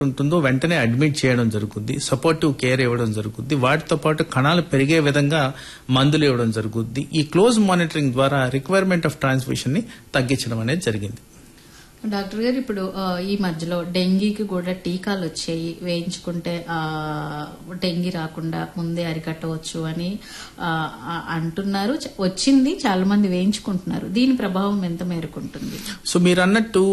ఉంటుందో వెంటనే అడ్మిట్ చేయడం జరుగుద్ది సపోర్టివ్ కేర్ ఇవ్వడం జరుగుద్ది వాటితో పాటు కణాలు పెరిగే విధంగా మందులు ఇవ్వడం జరుగుద్ది ఈ క్లోజ్ మానిటరింగ్ ద్వారా రిక్వైర్మెంట్ ఆఫ్ ట్రాన్స్మిషన్ ని తగ్గించడం అనేది జరిగింది డాక్టర్ గారు ఇప్పుడు ఆ, ఈ మధ్యలో డెంగీకి కూడా టీకాలు వచ్చాయి వేయించుకుంటే ఆ, డెంగీ రాకుండా ముందే అరికట్టవచ్చు అని ఆ, ఆ, అంటున్నారు చ- వచ్చింది చాలా మంది వేయించుకుంటున్నారు దీని ప్రభావం ఎంత మేరకు ఉంటుంది సో మీరు అన్నట్టు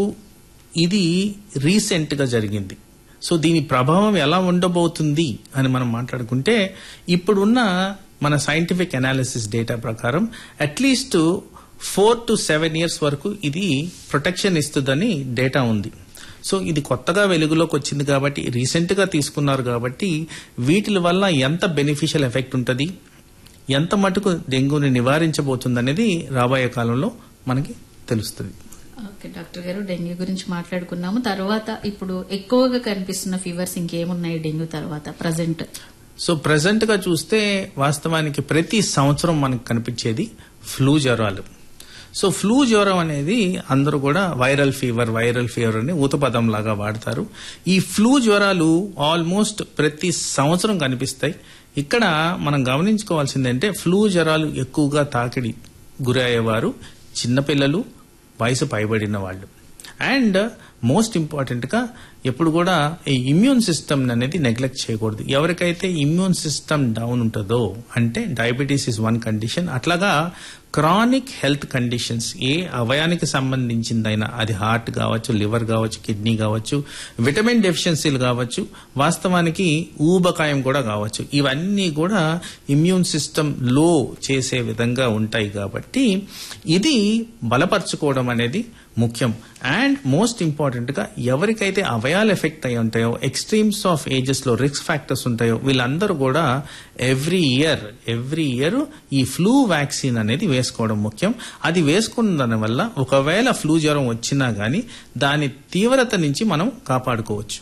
ఇది రీసెంట్ గా జరిగింది సో దీని ప్రభావం ఎలా ఉండబోతుంది అని మనం మాట్లాడుకుంటే ఇప్పుడున్న మన సైంటిఫిక్ అనాలిసిస్ డేటా ప్రకారం at least four to seven years వరకు ఇది ప్రొటెక్షన్ ఇస్తుందని డేటా ఉంది సో ఇది కొత్తగా వెలుగులోకి వచ్చింది కాబట్టి రీసెంట్ గా తీసుకున్నారు కాబట్టి వీటి వల్ల ఎంత బెనిఫిషియల్ ఎఫెక్ట్ ఉంటుంది ఎంత మటుకు డెంగ్యూని నివారించబోతుంది అనేది రాబోయే కాలంలో మనకి తెలుస్తుంది ఓకే డాక్టర్ గారు డెంగ్యూ గురించి మాట్లాడుకున్నాము తర్వాత ఇప్పుడు ఎక్కువగా కనిపిస్తున్న ఫీవర్స్ ఇంకేమున్నాయి డెంగ్యూ తర్వాత ప్రజెంట్ సో ప్రజెంట్ గా చూస్తే వాస్తవానికి ప్రతి సంవత్సరం మనకు కనిపించేది ఫ్లూ జ్వరాలు సో ఫ్లూ జ్వరం అనేది అందరూ కూడా వైరల్ ఫీవర్ వైరల్ ఫీవర్ అని ఊతపదం లాగా వాడతారు ఈ ఫ్లూ జ్వరాలు ఆల్మోస్ట్ ప్రతి సంవత్సరం కనిపిస్తాయి ఇక్కడ మనం గమనించుకోవాల్సిందంటే ఫ్లూ జ్వరాలు ఎక్కువగా తాకిడి గురయ్యేవారు చిన్నపిల్లలు వయసు పైబడిన వాళ్ళు అండ్ మోస్ట్ ఇంపార్టెంట్ గా ఎప్పుడు కూడా ఈ ఇమ్యూన్ సిస్టమ్ అనేది నెగ్లెక్ట్ చేయకూడదు ఎవరికైతే ఇమ్యూన్ సిస్టమ్ డౌన్ ఉంటుందో అంటే డయాబెటీస్ ఇస్ వన్ కండిషన్ అట్లాగా క్రానిక్ హెల్త్ కండిషన్స్ ఏ అవయానికి సంబంధించిందైనా అది హార్ట్ కావచ్చు లివర్ కావచ్చు కిడ్నీ కావచ్చు విటమిన్ డెఫిషియన్సీలు కావచ్చు వాస్తవానికి ఊబకాయం కూడా కావచ్చు ఇవన్నీ కూడా ఇమ్యూన్ సిస్టమ్ లో చేసే విధంగా ఉంటాయి కాబట్టి ఇది బలపరచుకోవడం అనేది ముఖ్యం అండ్ మోస్ట్ ఇంపార్టెంట్ గా ఎవరికైతే అవయాలు ఎఫెక్ట్ అయి ఉంటాయో ఎక్స్ట్రీమ్స్ ఆఫ్ ఏజెస్ లో రిస్క్ ఫ్యాక్టర్స్ ఉంటాయో వీళ్ళందరూ కూడా ఎవ్రీ ఇయర్ ఎవ్రీ ఇయర్ ఈ ఫ్లూ వ్యాక్సిన్ అనేది వేసుకోవడం ముఖ్యం అది వేసుకున్న దాని వల్ల ఒకవేళ ఫ్లూ జ్వరం వచ్చినా గానీ దాని తీవ్రత నుంచి మనం కాపాడుకోవచ్చు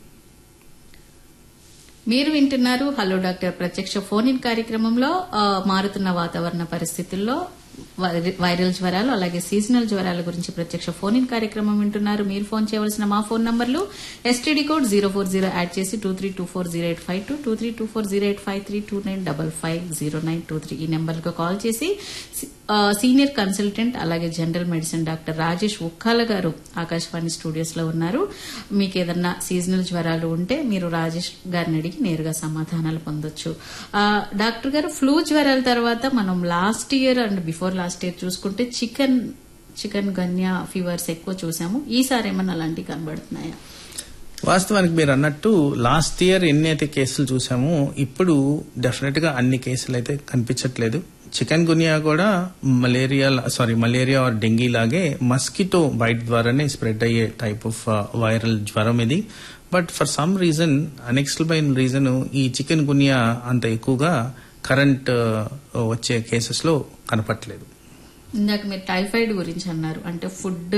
మీరు వింటున్నారు హలో డాక్టర్ ప్రత్యక్ష ఫోన్ ఇన్ కార్యక్రమంలో ఆ, మారుతున్న వాతావరణ పరిస్థితుల్లో వై- వైరల్ జ్వరాలు అలాగే సీజనల్ జ్వరాల గురించి ప్రత్యక్ష ఫోన్ ఇన్ కార్యక్రమం వింటున్నారు మీరు ఫోన్ చేయవలసిన మా ఫోన్ నంబర్లు STD code zero four zero add చేసి two three two four zero eight five two two three two four zero eight five three two nine double five zero nine two three ఈ నెంబర్కు call చేసి సి- ఆ, senior consultant అలాగే general medicine doctor Rajesh Ukkala గారు Akashvani studios లో ఉన్నారు మీకు ఏదన్నా సీజనల్ జ్వరాలు ఉంటే మీరు రాజేష్ గారిని అడిగి నేరుగా సమాధానాలు పొందొచ్చు ఆ, డాక్టర్ గారు ఫ్లూ జ్వరాల తర్వాత మనం last year and before last year చూసుకుంటే చికెన్ చికెన్ గన్యా ఫీవర్స్ ఎక్కువ చూసాము ఈసారి ఏమన్నా అలాంటివి కనబడుతున్నాయా వాస్తవానికి మీరు అన్నట్టు లాస్ట్ ఇయర్ ఎన్ని అయితే కేసులు చూసామో ఇప్పుడు డెఫినెట్ గా అన్ని కేసులు అయితే కనిపించట్లేదు చికెన్ గునియా కూడా malaria sorry malaria or dengue లాగే మస్కిటో బైట్ ద్వారానే స్ప్రెడ్ అయ్యే టైప్ ఆఫ్ వైరల్ జ్వరం ఇది but for some reason unexplain reason ఈ చికెన్ గునియా అంత ఎక్కువగా కరెంట్ వచ్చే కేసెస్ లో కనపట్లేదు ఇందాక మీరు టైఫాయిడ్ గురించి అన్నారు అంటే ఫుడ్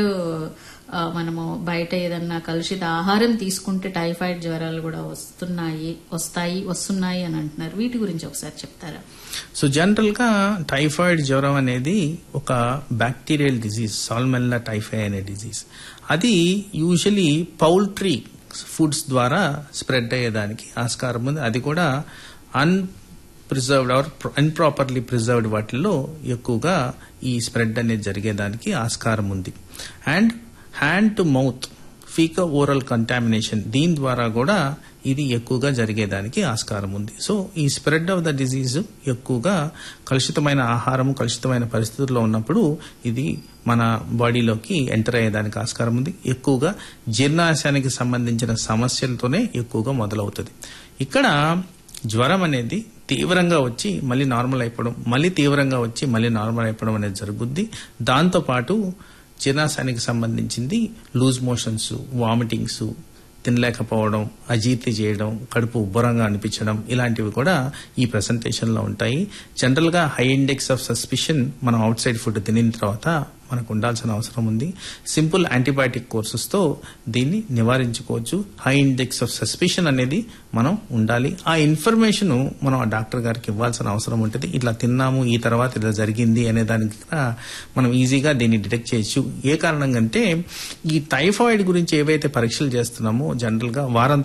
ఆ, మనము బయట ఏదన్నా కలుషిత ఆహారం తీసుకుంటే టైఫాయిడ్ జ్వరాలు కూడా వస్తున్నాయి వస్తాయి వస్తున్నాయి అని అంటున్నారు వీటి గురించి ఒకసారి చెప్తారా సో జనరల్ గా టైఫాయిడ్ జ్వరం అనేది ఒక బ్యాక్టీరియల్ డిజీజ్ సాల్మెల్లా టైఫాయి అనే డిజీజ్ అది యూజువలీ పౌల్ట్రీ ఫుడ్స్ ద్వారా స్ప్రెడ్ అయ్యేదానికి ఆస్కారం ఉంది అది కూడా unpreserved or unproperly preserved వాటిల్లో ఎక్కువగా ఈ స్ప్రెడ్ అనేది జరిగేదానికి ఆస్కారం ఉంది and hand to mouth feco oral contamination దీని ద్వారా కూడా ఇది ఎక్కువగా జరిగేదానికి ఆస్కారం ఉంది సో ఈ స్ప్రెడ్ ఆఫ్ ద డిజీజ్ ఎక్కువగా కలుషితమైన ఆహారం కలుషితమైన పరిస్థితుల్లో ఉన్నప్పుడు ఇది మన బాడీలోకి ఎంటర్ అయ్యేదానికి ఆస్కారం ఉంది ఎక్కువగా జీర్ణాశయానికి సంబంధించిన సమస్యలతోనే ఎక్కువగా మొదలవుతుంది ఇక్కడ జ్వరం అనేది తీవ్రంగా వచ్చి మళ్ళీ నార్మల్ అయిపోవడం మళ్ళీ తీవ్రంగా వచ్చి మళ్ళీ నార్మల్ అయిపోవడం అనేది జరుగుద్ది దాంతోపాటు జీర్ణాశయానికి సంబంధించింది లూజ్ మోషన్స్ వామిటింగ్స్ తినలేకపోవడం అజీర్తి చేయడం కడుపు ఉబ్బరంగా అనిపించడం ఇలాంటివి కూడా ఈ ప్రెసెంటేషన్ లో ఉంటాయి జనరల్ గా హై ఇండెక్స్ ఆఫ్ సస్పిషన్ మనం అవుట్ సైడ్ ఫుడ్ తినిన తర్వాత మనకు ఉండాల్సిన అవసరం ఉంది సింపుల్ యాంటీబయాటిక్ కోర్సెస్తో దీన్ని నివారించుకోవచ్చు హై ఇండెక్స్ ఆఫ్ సస్పిషన్ అనేది మనం ఉండాలి ఆ ఇన్ఫర్మేషన్ మనం ఆ డాక్టర్ గారికి ఇవ్వాల్సిన అవసరం ఉంటుంది ఇట్లా తిన్నాము ఈ తర్వాత ఇలా జరిగింది అనే దానికి కూడా మనం ఈజీగా దీన్ని డిటెక్ట్ చేయొచ్చు ఏ కారణంగా అంటే ఈ టైఫాయిడ్ గురించి ఏవైతే పరీక్షలు చేస్తున్నామో జనరల్ గా వారం